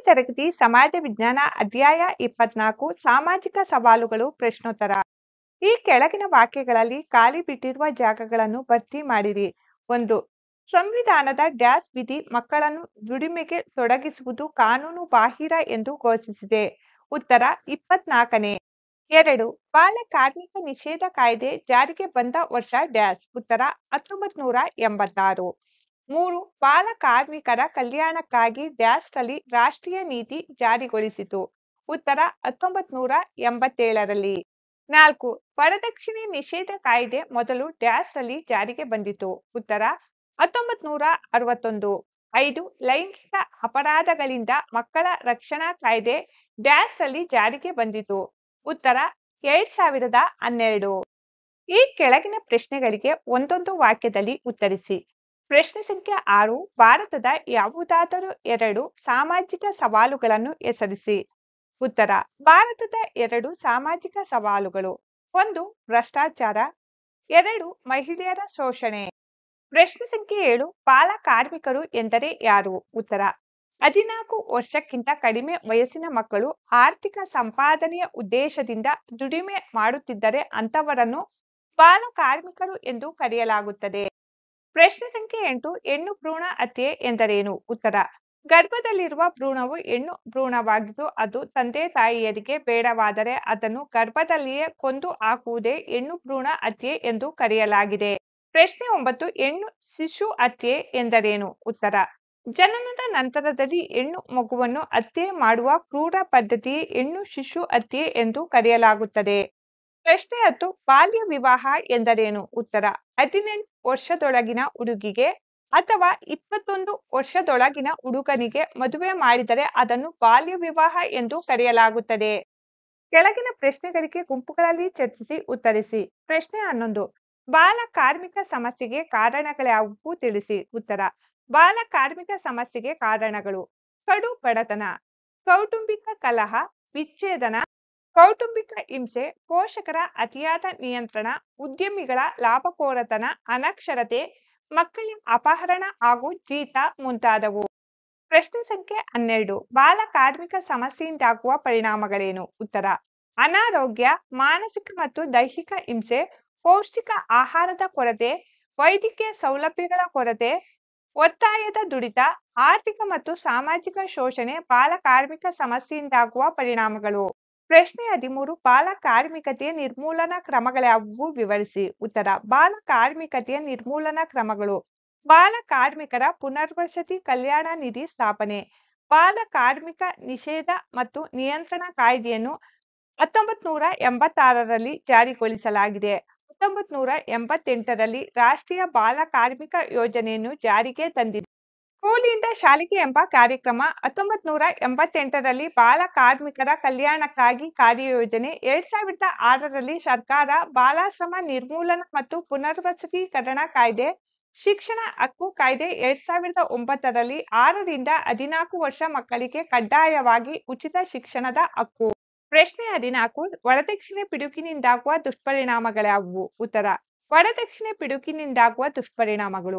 ತರಗತಿ ಸಮಾಜ ವಿಜ್ಞಾನ ಅಧ್ಯಾಯ ಇಪ್ಪತ್ನಾಲ್ಕು ಸಾಮಾಜಿಕ ಸವಾಲುಗಳು ಪ್ರಶ್ನೋತ್ತರ ಈ ಕೆಳಗಿನ ವಾಕ್ಯಗಳಲ್ಲಿ ಖಾಲಿ ಬಿಟ್ಟಿರುವ ಜಾಗಗಳನ್ನು ಭರ್ತಿ ಮಾಡಿರಿ ಒಂದು ಸಂವಿಧಾನದ ಡ್ಯಾಶ್ ವಿಧಿ ಮಕ್ಕಳನ್ನು ದುಡಿಮೆಗೆ ತೊಡಗಿಸುವುದು ಕಾನೂನು ಬಾಹಿರ ಎಂದು ಘೋಷಿಸಿದೆ ಉತ್ತರ ಇಪ್ಪತ್ನಾಲ್ಕನೇ ಎರಡು ಬಾಲ ಕಾರ್ಮಿಕ ನಿಷೇಧ ಕಾಯ್ದೆ ಜಾರಿಗೆ ಬಂದ ವರ್ಷ ಡ್ಯಾಶ್ ಉತ್ತರ ಹತ್ತೊಂಬತ್ ನೂರ ಎಂಬತ್ತಾರು ಮೂರು ಬಾಲ ಕಾರ್ಮಿಕರ ಕಲ್ಯಾಣಕ್ಕಾಗಿ ಡ್ಯಾಶ್ ರಲ್ಲಿ ರಾಷ್ಟ್ರೀಯ ನೀತಿ ಜಾರಿಗೊಳಿಸಿತು ಉತ್ತರ ಹತ್ತೊಂಬತ್ ನೂರ ಎಂಬತ್ತೇಳರಲ್ಲಿ ನಾಲ್ಕು ವರದಕ್ಷಿಣೆ ನಿಷೇಧ ಕಾಯ್ದೆ ಮೊದಲು ಡ್ಯಾಶ್ ರಲ್ಲಿ ಜಾರಿಗೆ ಬಂದಿತು ಉತ್ತರ ಹತ್ತೊಂಬತ್ ನೂರ ಅರವತ್ತೊಂದು ಐದು ಲೈಂಗಿಕ ಅಪರಾಧಗಳಿಂದ ಮಕ್ಕಳ ರಕ್ಷಣಾ ಕಾಯ್ದೆ ಡ್ಯಾಶ್ ರಲ್ಲಿ ಜಾರಿಗೆ ಬಂದಿತು ಉತ್ತರ ಎರಡ್ ಸಾವಿರದ ಹನ್ನೆರಡು ಈ ಕೆಳಗಿನ ಪ್ರಶ್ನೆಗಳಿಗೆ ಒಂದೊಂದು ವಾಕ್ಯದಲ್ಲಿ ಉತ್ತರಿಸಿ ಪ್ರಶ್ನೆ ಸಂಖ್ಯೆ ಆರು ಭಾರತದ ಯಾವುದಾದರೂ ಎರಡು ಸಾಮಾಜಿಕ ಸವಾಲುಗಳನ್ನು ಹೆಸರಿಸಿ ಉತ್ತರ ಭಾರತದ ಎರಡು ಸಾಮಾಜಿಕ ಸವಾಲುಗಳು ಒಂದು ಭ್ರಷ್ಟಾಚಾರ ಎರಡು ಮಹಿಳೆಯರ ಶೋಷಣೆ ಪ್ರಶ್ನೆ ಸಂಖ್ಯೆ ಏಳು ಬಾಲ ಕಾರ್ಮಿಕರು ಎಂದರೆ ಯಾರು ಉತ್ತರ ಹದಿನಾಲ್ಕು ವರ್ಷಕ್ಕಿಂತ ಕಡಿಮೆ ವಯಸ್ಸಿನ ಮಕ್ಕಳು ಆರ್ಥಿಕ ಸಂಪಾದನೆಯ ಉದ್ದೇಶದಿಂದ ದುಡಿಮೆ ಮಾಡುತ್ತಿದ್ದರೆ ಅಂತವರನ್ನು ಬಾಲ ಕಾರ್ಮಿಕರು ಎಂದು ಕರೆಯಲಾಗುತ್ತದೆ ಪ್ರಶ್ನೆ ಸಂಖ್ಯೆ ಎಂಟು ಹೆಣ್ಣು ಭ್ರೂಣ ಹತ್ಯೆ ಎಂದರೇನು ಉತ್ತರ ಗರ್ಭದಲ್ಲಿರುವ ಭ್ರೂಣವು ಹೆಣ್ಣು ಭ್ರೂಣವಾಗಿದ್ದು ಅದು ತಂದೆ ತಾಯಿಯರಿಗೆ ಬೇಡವಾದರೆ ಅದನ್ನು ಗರ್ಭದಲ್ಲಿಯೇ ಕೊಂದು ಹಾಕುವುದೇ ಹೆಣ್ಣು ಭ್ರೂಣ ಹತ್ಯೆ ಎಂದು ಕರೆಯಲಾಗಿದೆ ಪ್ರಶ್ನೆ ಒಂಬತ್ತು ಹೆಣ್ಣು ಶಿಶು ಹತ್ಯೆ ಎಂದರೇನು ಉತ್ತರ ಜನನದ ನಂತರದಲ್ಲಿ ಹೆಣ್ಣು ಮಗುವನ್ನು ಹತ್ಯೆ ಮಾಡುವ ಕ್ರೂರ ಪದ್ಧತಿ ಹೆಣ್ಣು ಶಿಶು ಹತ್ಯೆ ಎಂದು ಕರೆಯಲಾಗುತ್ತದೆ ಪ್ರಶ್ನೆ ಹತ್ತು ಬಾಲ್ಯ ವಿವಾಹ ಎಂದರೇನು ಉತ್ತರ ಹದಿನೆಂಟು ವರ್ಷದೊಳಗಿನ ಹುಡುಗಿಗೆ ಅಥವಾ ಇಪ್ಪತ್ತೊಂದು ವರ್ಷದೊಳಗಿನ ಹುಡುಗನಿಗೆ ಮದುವೆ ಮಾಡಿದರೆ ಅದನ್ನು ಬಾಲ್ಯ ವಿವಾಹ ಎಂದು ಕರೆಯಲಾಗುತ್ತದೆ ಕೆಳಗಿನ ಪ್ರಶ್ನೆಗಳಿಗೆ ಗುಂಪುಗಳಲ್ಲಿ ಚರ್ಚಿಸಿ ಉತ್ತರಿಸಿ ಪ್ರಶ್ನೆ ಹನ್ನೊಂದು ಬಾಲ ಕಾರ್ಮಿಕ ಸಮಸ್ಯೆಗೆ ಕಾರಣಗಳ್ಯಾವುವು ತಿಳಿಸಿ ಉತ್ತರ ಬಾಲ ಕಾರ್ಮಿಕ ಸಮಸ್ಯೆಗೆ ಕಾರಣಗಳು ಕಡು ಬಡತನ ಕೌಟುಂಬಿಕ ಕಲಹ ವಿಚ್ಛೇದನ ಕೌಟುಂಬಿಕ ಹಿಂಸೆ ಪೋಷಕರ ಅತಿಯಾದ ನಿಯಂತ್ರಣ ಉದ್ಯಮಿಗಳ ಲಾಭಕೋರತನ ಅನಕ್ಷರತೆ ಮಕ್ಕಳ ಅಪಹರಣ ಹಾಗೂ ಜೀತ ಮುಂತಾದವು ಪ್ರಶ್ನೆ ಸಂಖ್ಯೆ ಹನ್ನೆರಡು ಬಾಲ ಕಾರ್ಮಿಕ ಸಮಸ್ಯೆಯಿಂದಾಗುವ ಪರಿಣಾಮಗಳೇನು ಉತ್ತರ ಅನಾರೋಗ್ಯ ಮಾನಸಿಕ ಮತ್ತು ದೈಹಿಕ ಹಿಂಸೆ ಪೌಷ್ಟಿಕ ಆಹಾರದ ಕೊರತೆ ವೈದ್ಯಕೀಯ ಸೌಲಭ್ಯಗಳ ಕೊರತೆ ಒತ್ತಾಯದ ದುಡಿತ ಆರ್ಥಿಕ ಮತ್ತು ಸಾಮಾಜಿಕ ಶೋಷಣೆ ಬಾಲ ಕಾರ್ಮಿಕ ಸಮಸ್ಯೆಯಿಂದಾಗುವ ಪರಿಣಾಮಗಳು ಪ್ರಶ್ನೆ ಹದಿಮೂರು ಬಾಲ ಕಾರ್ಮಿಕತೆಯ ನಿರ್ಮೂಲನಾ ಕ್ರಮಗಳ್ಯಾವುವು ವಿವರಿಸಿ ಉತ್ತರ ಬಾಲ ಕಾರ್ಮಿಕತೆಯ ನಿರ್ಮೂಲನಾ ಕ್ರಮಗಳು ಬಾಲ ಕಾರ್ಮಿಕರ ಪುನರ್ವಸತಿ ಕಲ್ಯಾಣ ನಿಧಿ ಸ್ಥಾಪನೆ ಬಾಲ ಕಾರ್ಮಿಕ ನಿಷೇಧ ಮತ್ತು ನಿಯಂತ್ರಣ ಕಾಯ್ದೆಯನ್ನು ಹತ್ತೊಂಬತ್ ನೂರ ಎಂಬತ್ತಾರರಲ್ಲಿ ಜಾರಿಗೊಳಿಸಲಾಗಿದೆ ಹತ್ತೊಂಬತ್ ನೂರ ಎಂಬತ್ತೆಂಟರಲ್ಲಿ ರಾಷ್ಟ್ರೀಯ ಬಾಲ ಕಾರ್ಮಿಕ ಯೋಜನೆಯನ್ನು ಜಾರಿಗೆ ತಂದಿದೆ ಸ್ಕೂಲಿಂದ ಶಾಲೆಗೆ ಎಂಬ ಕಾರ್ಯಕ್ರಮ ಹತ್ತೊಂಬತ್ ನೂರ ಎಂಬತ್ತೆಂಟರಲ್ಲಿ ಬಾಲ ಕಾರ್ಮಿಕರ ಕಲ್ಯಾಣಕ್ಕಾಗಿ ಕಾರ್ಯಯೋಜನೆ ಎರಡ್ ಸಾವಿರದ ಆರರಲ್ಲಿ ಸರ್ಕಾರ ಬಾಲಾಶ್ರಮ ನಿರ್ಮೂಲನಾ ಮತ್ತು ಪುನರ್ವಸತೀಕರಣ ಕಾಯ್ದೆ ಶಿಕ್ಷಣ ಹಕ್ಕು ಕಾಯ್ದೆ ಎರಡ್ ಸಾವಿರದ ಒಂಬತ್ತರಲ್ಲಿ ಆರರಿಂದ ಹದಿನಾಲ್ಕು ವರ್ಷ ಮಕ್ಕಳಿಗೆ ಕಡ್ಡಾಯವಾಗಿ ಉಚಿತ ಶಿಕ್ಷಣದ ಹಕ್ಕು ಪ್ರಶ್ನೆ ಹದಿನಾಲ್ಕು ವರದಕ್ಷಿಣೆ ಪಿಡುಕಿನಿಂದಾಗುವ ದುಷ್ಪರಿಣಾಮಗಳ್ಯಾವುವು ಉತ್ತರ ವರದಕ್ಷಿಣೆ ಪಿಡುಕಿನಿಂದಾಗುವ ದುಷ್ಪರಿಣಾಮಗಳು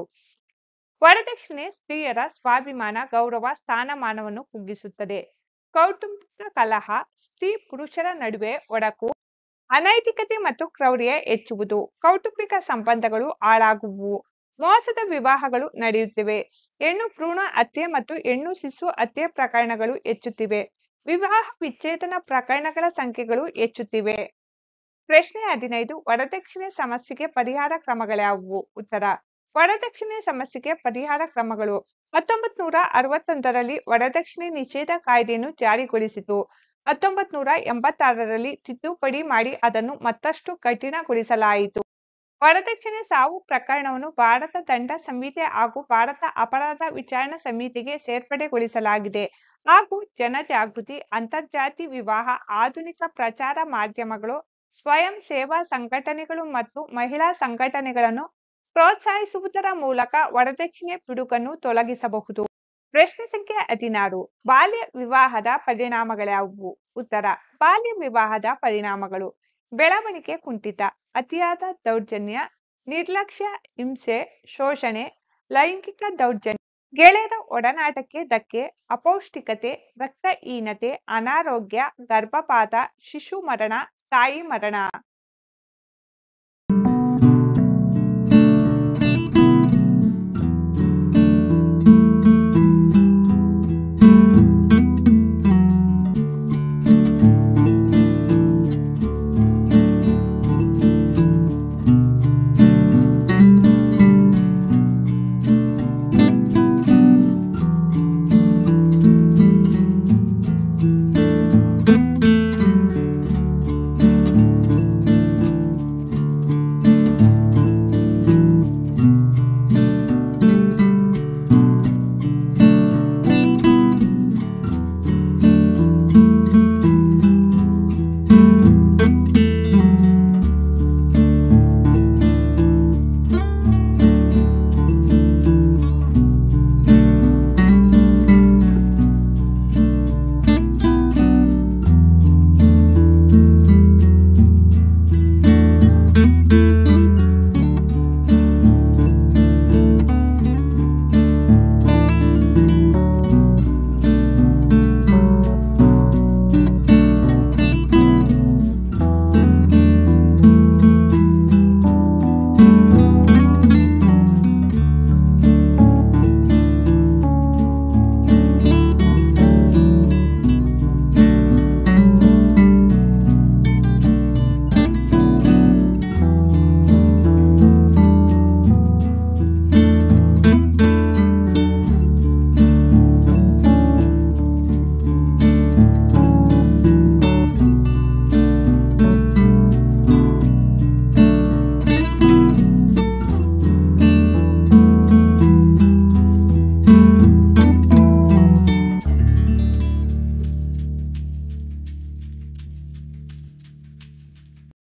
ವರದಕ್ಷಿಣೆ ಸ್ತ್ರೀಯರ ಸ್ವಾಭಿಮಾನ ಗೌರವ ಸ್ಥಾನಮಾನವನ್ನು ಕುಗ್ಗಿಸುತ್ತದೆ ಕೌಟುಂಬಿಕ ಕಲಹ ಸ್ತ್ರೀ ಪುರುಷರ ನಡುವೆ ಒಡಕು ಅನೈತಿಕತೆ ಮತ್ತು ಕ್ರೌರ್ಯ ಹೆಚ್ಚುವುದು ಕೌಟುಂಬಿಕ ಸಂಬಂಧಗಳು ಹಾಳಾಗುವುವು ಮೋಸದ ವಿವಾಹಗಳು ನಡೆಯುತ್ತಿವೆ ಹೆಣ್ಣು ಭ್ರೂಣ ಹತ್ಯೆ ಮತ್ತು ಹೆಣ್ಣು ಶಿಶು ಹತ್ಯೆ ಪ್ರಕರಣಗಳು ಹೆಚ್ಚುತ್ತಿವೆ ವಿವಾಹ ವಿಚ್ಛೇದನ ಪ್ರಕರಣಗಳ ಸಂಖ್ಯೆಗಳು ಹೆಚ್ಚುತ್ತಿವೆ ಪ್ರಶ್ನೆ ಹದಿನೈದು ವರದಕ್ಷಿಣೆ ಸಮಸ್ಯೆಗೆ ಪರಿಹಾರ ಕ್ರಮಗಳ್ಯಾವುವು ಉತ್ತರ ವರದಕ್ಷಿಣೆ ಸಮಸ್ಯೆಗೆ ಪರಿಹಾರ ಕ್ರಮಗಳು ಹತ್ತೊಂಬತ್ ನೂರ ಅರವತ್ತೊಂದರಲ್ಲಿ ವರದಕ್ಷಿಣೆ ನಿಷೇಧ ಕಾಯ್ದೆಯನ್ನು ಜಾರಿಗೊಳಿಸಿತು ಹತ್ತೊಂಬತ್ ನೂರ ಎಂಬತ್ತಾರರಲ್ಲಿ ತಿದ್ದುಪಡಿ ಮಾಡಿ ಅದನ್ನು ಮತ್ತಷ್ಟು ಕಠಿಣಗೊಳಿಸಲಾಯಿತು ವರದಕ್ಷಿಣೆ ಸಾವು ಪ್ರಕರಣವನ್ನು ಭಾರತ ದಂಡ ಸಂಹಿತೆ ಹಾಗೂ ಭಾರತ ಅಪರಾಧ ವಿಚಾರಣಾ ಸಮಿತಿಗೆ ಸೇರ್ಪಡೆಗೊಳಿಸಲಾಗಿದೆ ಹಾಗೂ ಜನಜಾಗೃತಿ ಅಂತರ್ಜಾತಿ ವಿವಾಹ ಆಧುನಿಕ ಪ್ರಚಾರ ಮಾಧ್ಯಮಗಳು ಸ್ವಯಂ ಸೇವಾ ಸಂಘಟನೆಗಳು ಮತ್ತು ಮಹಿಳಾ ಸಂಘಟನೆಗಳನ್ನು ಪ್ರೋತ್ಸಾಹಿಸುವುದರ ಮೂಲಕ ವರದಕ್ಷಿಣೆ ಪಿಡುಗನ್ನು ತೊಲಗಿಸಬಹುದು ಪ್ರಶ್ನೆ ಸಂಖ್ಯೆ ಹದಿನಾರು ಬಾಲ್ಯ ವಿವಾಹದ ಪರಿಣಾಮಗಳ್ಯಾವುವು ಉತ್ತರ ಬಾಲ್ಯ ವಿವಾಹದ ಪರಿಣಾಮಗಳು ಬೆಳವಣಿಗೆ ಕುಂಠಿತ ಅತಿಯಾದ ದೌರ್ಜನ್ಯ ನಿರ್ಲಕ್ಷ್ಯ ಹಿಂಸೆ ಶೋಷಣೆ ಲೈಂಗಿಕ ದೌರ್ಜನ್ಯ ಗೆಳೆಯರ ಒಡನಾಟಕ್ಕೆ ಧಕ್ಕೆ ಅಪೌಷ್ಟಿಕತೆ ರಕ್ತಹೀನತೆ ಅನಾರೋಗ್ಯ ಗರ್ಭಪಾತ ಶಿಶು ಮರಣ ತಾಯಿ ಮರಣ